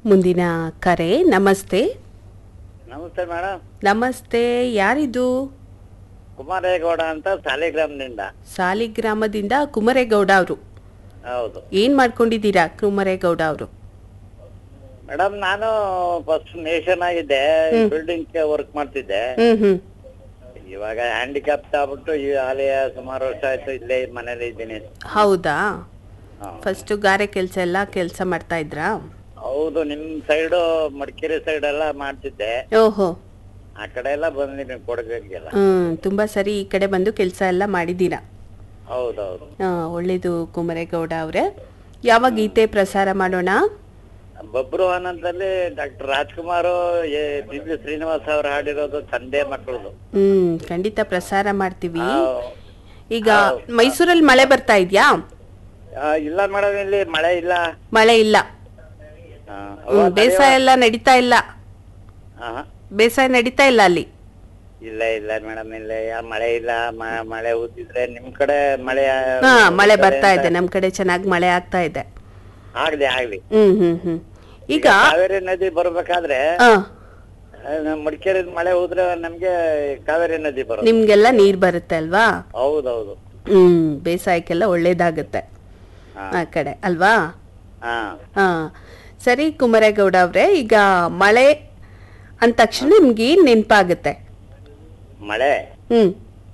ಮುಂದಿನ ಕರೆ ನಮಸ್ತೆ ನಮಸ್ತೆ ಮೇಡಮ್ ನಮಸ್ತೆ ಯಾರಿದು ಕುಮಾರೇಗೌಡ ಅಂತ ಸಾಲಿಗ್ರಾಮದಿಂದ ಸಾಲಿಗ್ರಾಮದಿಂದ ಕುಮರೇಗೌಡ ಅವರು ಹೌದು ಏನ್ ಮಾಡ್ಕೊಂಡಿದ್ದೀರಾ ಕುಮರೇಗೌಡ ಅವರು ಮೇಡಮ್ ನಾನು ಫಸ್ಟ್ ನೇಷನ್ ಆಗಿದ್ದೆ ಬಿಲ್ಡಿಂಗ್ ವರ್ಕ್ ಮಾಡ್ತಿದ್ದೆ ಹ್ಮ್ ಹ್ಮ್ ಇವಾಗ ಹ್ಯಾಂಡಿಕ್ಯಾಪ್ ಆಗ್ಬಿಟ್ಟು ಈ ಆಲಯ ಸುಮಾರು ವರ್ಷ ಆಯ್ತು ಇಲ್ಲೇ ಮನೇಲಿ ಇದ್ದೀನಿ ಹೌದಾ ಹಾ. ಫಸ್ಟ್ ಗಾರೆ ಕೆಲಸ ಎಲ್ಲ ಕೆಲಸ ಮಾಡ್ತಾ ಇದ್ರಾ ಹೌದು ನಿಮ್ ಸೈಡು ಮಡಿಕೇರಿ ಸೈಡ್ ಎಲ್ಲ ಮಾಡ್ತಿದ್ದೆ ಓಹೋ ಆ ಕಡೆ ಎಲ್ಲ ಬಂದಿದ್ದೀನಿ ಕೊಡಗಂಗೆಲ್ಲ ಹ್ಮ್ ತುಂಬಾ ಸರಿ ಈ ಕಡೆ ಬಂದು ಕೆಲಸ ಎಲ್ಲ ಮಾಡಿದ್ದೀರಾ ಹೌದೌದು ಆ, ಒಳ್ಳೇದು ಕುಮರೇಗೌಡ ಅವರೇ ಯಾವ ಗೀತೆ ಪ್ರಸಾರ ಮಾಡೋಣ ಬಬ್ರು ಆನಂದಲ್ಲಿ doctor Rajkumar P B Srinivas ಅವರು ಹಾಡಿರೋದು ತಂದೆ ಮಕ್ಕಳದು ಹ್ಮ್ ಖಂಡಿತ ಪ್ರಸಾರ ಮಾಡ್ತೀವಿ ಈಗ ಮೈಸೂರಲ್ಲಿ ಮಳೆ ಬರ್ತಾ ಇದ್ಯಾ ಇಲ್ಲ ಮೇಡಮ್ ಇಲ್ಲಿ ಮಳೆ ಇಲ್ಲ ಮಳೆ ಇಲ್ಲ ಆ, ಹ್ಮ್, ಬೇಸಾಯ ಎಲ್ಲ ನಡೀತಾ ಇಲ್ಲ ಆ, ಬೇಸಾಯ ನಡೀತಾ ಇಲ್ಲ ಅಲ್ಲಿ ಇಲ್ಲ ಇಲ್ಲ ಮೇಡಮ್ ಇಲ್ಲ ಯಾ ಮಳೆ ಇಲ್ಲ ಮ- ಮಳೆ ಊದಿದ್ರೆ ನಿಮ್ ಕಡೆ ಮಳೆ ಹಾ ಮಳೆ ಬರ್ತಾ ಇದೆ ನಮ್ ಕಡೆ ಚೆನ್ನಾಗಿ ಮಳೆ ಆಗ್ತಾ ಇದೆ ಆಗ್ಲಿ ಆಗ್ಲಿ ಹ್ಮ್ ಹ್ಮ್ ಹ್ಮ್ ಈಗ ಕಾವೇರಿ ನದಿ ಬರ್ಬೇಕಾದ್ರೆ ಆ, ಆ, ನಮ್ ಮಡಿಕೇರಿ ಮಳೆ ಹೋದ್ರೆ ನಮ್ಗೆ ಕಾವೇರಿ ನದಿ ಬರೋದು ನಿಮ್ಗೆಲ್ಲ ನೀರ್ ಬರುತ್ತೆ ಅಲ್ವಾ ಹೌದೌದು ಹ್ಮ್ ಬೇಸಾಯಕ್ಕೆಲ್ಲ ಒಳ್ಳೇದಾಗುತ್ತೆ ಹಾ. ಆ ಕಡೆ ಅಲ್ವಾ ಹಾ ಹಾ ಸರಿ ಕುಮರೇಗೌಡ ಅವ್ರೆ ಈಗ ಮಳೆ ಅಂದ ತಕ್ಷಣ ನಿಮ್ಗೆ ಏನ್ ನೆನ್ಪಾಗುತ್ತೆ ಮಳೆ ಹ್ಮ್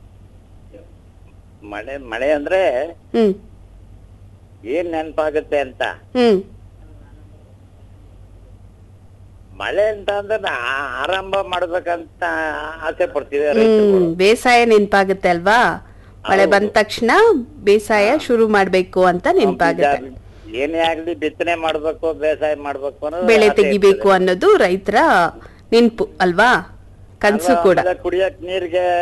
ಮಳೆ ಮಳೆ ಅಂದ್ರೆ ಹ್ಮ್ ಏನ್ ನೆನಪಾಗುತ್ತೆ ಅಂತ ಹ್ಮ್ ಮಳೆ ಅಂತ ಅಂದ್ರೆ ನಾ ಆರಂಭ ಮಾಡ್ಬೇಕಂತ ಆಸೆ ಪಡ್ತೀವಿ ರೈತರುಗಳು. ಹ್ಮ್ ಬೇಸಾಯ ನೆನ್ಪಾಗುತ್ತೆ ಅಲ್ವಾ ಮಳೆ ಬಂದ ತಕ್ಷಣ ಬೇಸಾಯ ಶುರು ಮಾಡ್ಬೇಕು ಅಂತ ನೆನ್ಪಾಗುತ್ತೆ ಬೀಜ ಏನೇ ಆಗ್ಲಿ ಬಿತ್ತನೆ ಮಾಡ್ಬೇಕು ಬೇಸಾಯ ಮಾಡ್ಬೇಕು ಅನ್ನೋದು ಬೆಳೆ ಆಸೆ ತೆಗಿಬೇಕು ಅನ್ನೋದು ರೈತರ ನೆನ್ಪು ಅಲ್ವಾ ಕನ್ಸು ಅಲ್ವಾ? ಕೂಡ ಆಮೇಲೆ ಕುಡಿಯಕ್ ನೀರ್ಗೆ